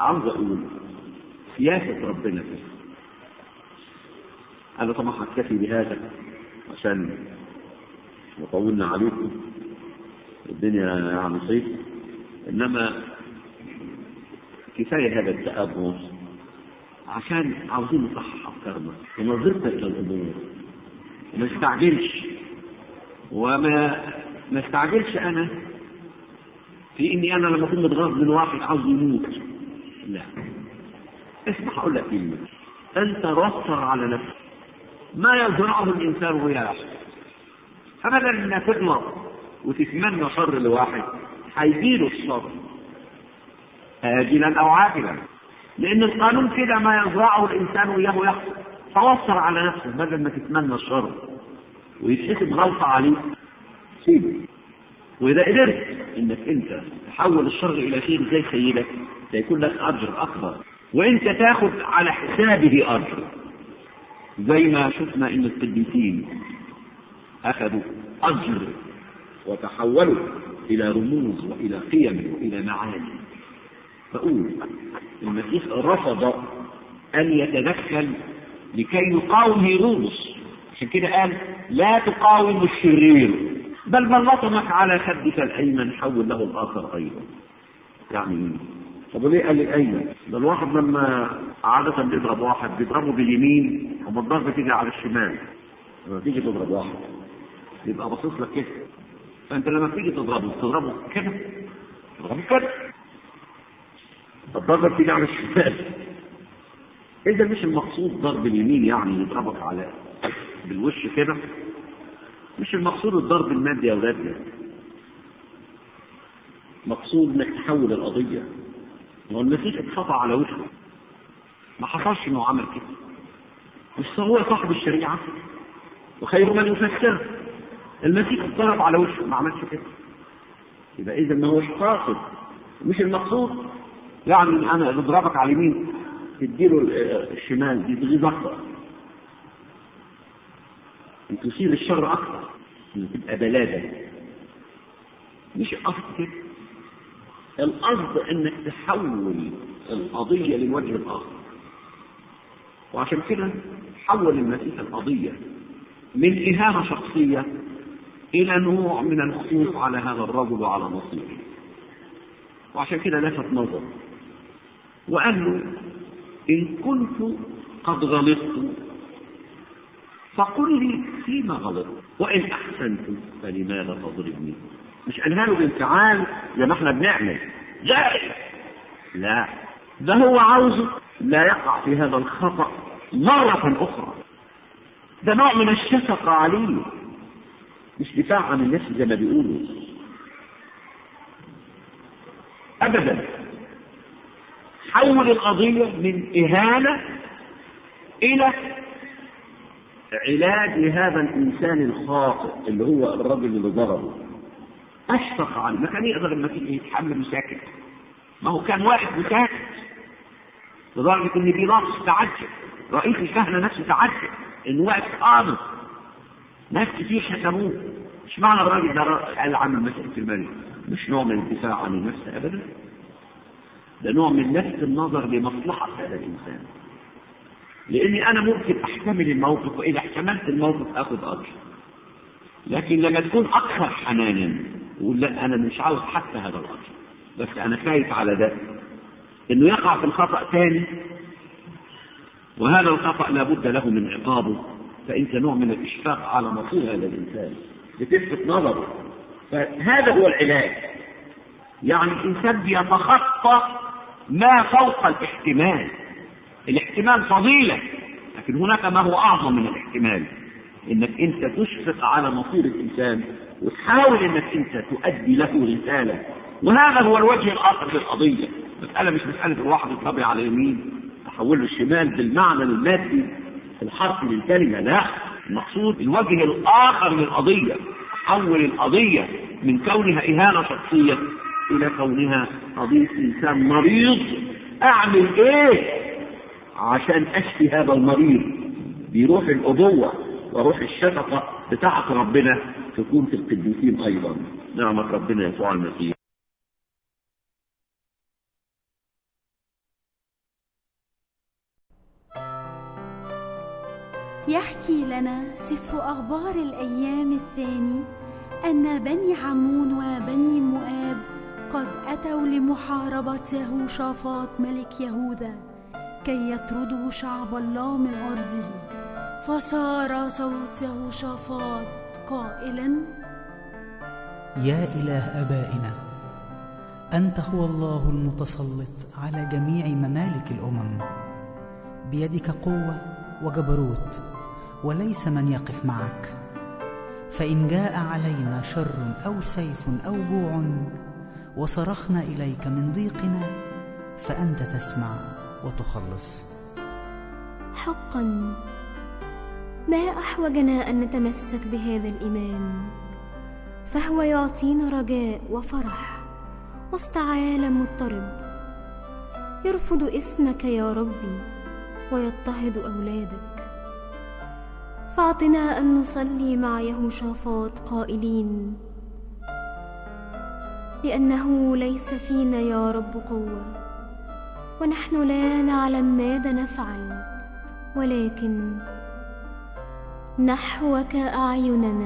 عاوز اقول سياسة ربنا كده انا طبعا هكتفي بهذا عشان وطولنا عليكم الدنيا يعني صيف انما كفايه هذا التأبس عشان عاوزين نصحح افكارنا ونظرتنا الى الامور وما نستعجلش وما ما استعجلش انا في اني انا لما اكون متغاظ من واحد عاوز يموت لا اسمع اقول لك كلمه انت وفر على نفسك ما يزرعه الانسان ويعيش فبدل ما تغلط وتتمنى شر لواحد هيجيله الشر آجلا أو عاجلا لأن القانون كده ما يزرعه الإنسان وإياه يحصل فوفر على نفسه بدل ما تتمنى الشر ويتحسب غلطة عليك سيبه وإذا قدرت إنك أنت تحول الشر إلى خير زي سيدك سيكون لك أجر أكبر وأنت تاخد على حسابه أجر زي ما شفنا إن القديسين أخذوا أجر وتحولوا إلى رموز وإلى قيم وإلى معاني فأقول المسيح رفض أن يتدخل لكي يقاوم هيرودس عشان كده قال لا تقاوم الشرير بل من لطمك على خدك الأيمن حول له الآخر أيضا يعني إيه؟ طب ليه قال الأيمن؟ ده الواحد لما عادة بيضرب واحد بيضربه باليمين وما الضربة تيجي على الشمال لما تيجي تضرب واحد يبقى باصص لك كده فانت لما تيجي تضربه تضربه كده تضربه كده الضربه بتيجي على الشمال اذا مش المقصود ضرب اليمين يعني يضربك على بالوش كده مش المقصود الضرب المادي يا ولادنا مقصود انك تحول القضيه هو المسيح اتخطى على وشه ما حصلش انه عمل كده بس هو صاحب الشريعه وخير من يفسرها المسيح اتضرب على وشه ما عملش كده يبقى اذا ما هوش قاصد مش المقصود يعني انا بضربك على اليمين تديله الشمال دي تغيظ اكتر تثير الشر اكتر تبقى بلاده مش قصد كده القصد انك تحول القضيه للوجه الاخر وعشان كده حول المسيح القضيه من إهانة شخصية إلى نوع من الخوف على هذا الرجل وعلى مصيره وعشان كده لفت نظر وقال له إن كنت قد غلطت فقل لي فيما غلطت وإن أحسنت فلماذا تضربني مش قالها له بانفعال زي ما احنا بنعمل لا لا ده هو عاوزه لا يقع في هذا الخطأ مرة أخرى ده نوع من الشفقة عليه مش دفاع عن النفس زي ما بيقولوا أبدا حول القضية من إهانة إلى علاج هذا الإنسان الخاطئ اللي هو الرجل اللي ضربه أشفق عليه ما كان يقدر لما تيجي يتحمل مساكت ما هو كان واقف مساكت لدرجة إن بيلاطس تعجب رئيس الكهنة نفسه تعجب إنه واقف قانص ناس كتير شتموه مش معنى الراجل ده قال عن مسألة المريض مش نوع من الدفاع عن النفس أبدا ده نوع من نفس النظر لمصلحة هذا الإنسان لأني أنا ممكن أحتمل الموقف وإذا احتملت الموقف آخذ أجر لكن لما تكون أكثر حنانا تقول لا أنا مش عاوز حتى هذا الأجر بس أنا خايف على ده إنه يقع في الخطأ ثاني وهذا الخطأ لابد له من عقابه فأنت نوع من الإشفاق على مصير هذا الإنسان بتلفت نظره فهذا هو العلاج يعني الإنسان بيتخطى ما فوق الاحتمال الاحتمال فضيلة لكن هناك ما هو أعظم من الاحتمال إنك أنت تشفق على مصير الإنسان وتحاول إنك أنت تؤدي له رسالة وهذا هو الوجه الآخر للقضية مسألة مش مسألة الواحد يطبع على اليمين تحول له الشمال بالمعنى المادي الحرف للكلمة لا المقصود الوجه الآخر للقضية حول القضية من كونها إهانة شخصية إلى كونها قضية إنسان مريض أعمل إيه عشان أشفي هذا المريض بروح الأبوة وروح الشفقة بتاعة ربنا تكون في القديسين أيضا نعمة ربنا يسوع المسيح يحكي لنا سفر أخبار الأيام الثاني أن بني عمون وبني مؤاب قد أتوا لمحاربة يهوشافاط ملك يهوذا كي يطردوا شعب الله من أرضه فصار صوت يهوشافاط قائلا يا إله آبائنا أنت هو الله المتسلط على جميع ممالك الأمم بيدك قوة وجبروت وليس من يقف معك فإن جاء علينا شر أو سيف أو جوع وصرخنا إليك من ضيقنا فأنت تسمع وتخلص حقا ما احوجنا ان نتمسك بهذا الايمان فهو يعطينا رجاء وفرح وسط عالم مضطرب يرفض اسمك يا ربي ويضطهد اولادك فاعطنا ان نصلي مع يهوشافاط قائلين لانه ليس فينا يا رب قوه ونحن لا نعلم ماذا نفعل ولكن نحوك اعيننا